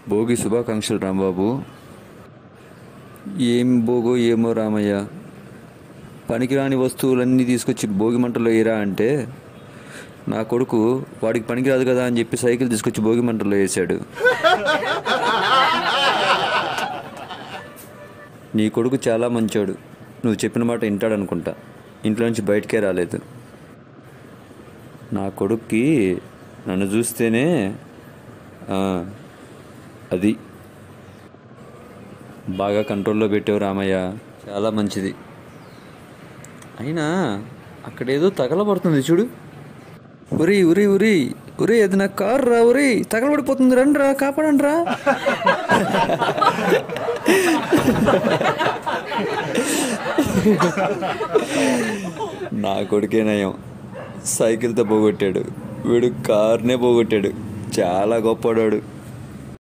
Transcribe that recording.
భోగి శుభాకాంక్షలు రాంబాబు ఏం భోగో ఏమో రామయ్య పనికిరాని వస్తువులన్నీ తీసుకొచ్చి భోగి మంటలో వేయరా అంటే నా కొడుకు వాడికి పనికిరాదు కదా అని చెప్పి సైకిల్ తీసుకొచ్చి భోగి మంటలో వేసాడు నీ కొడుకు చాలా మంచోడు నువ్వు చెప్పిన మాట వింటాడనుకుంటా ఇంట్లో నుంచి బయటకే రాలేదు నా కొడుక్కి నన్ను చూస్తేనే ఆ, అది బాగా కంట్రోల్లో పెట్టావు రామయ్య చాలా మంచిది అయినా అక్కడేదో తగలబడుతుంది చూడు ఉరి ఉరి ఉరి ఉరి అది నా కారు రా ఉరి తగలబడిపోతుంది రండి రా కాపాడండి రా నా కొడుకే నయం సైకిల్తో పోగొట్టాడు వీడు కార్నే పోగొట్టాడు చాలా గొప్పవాడు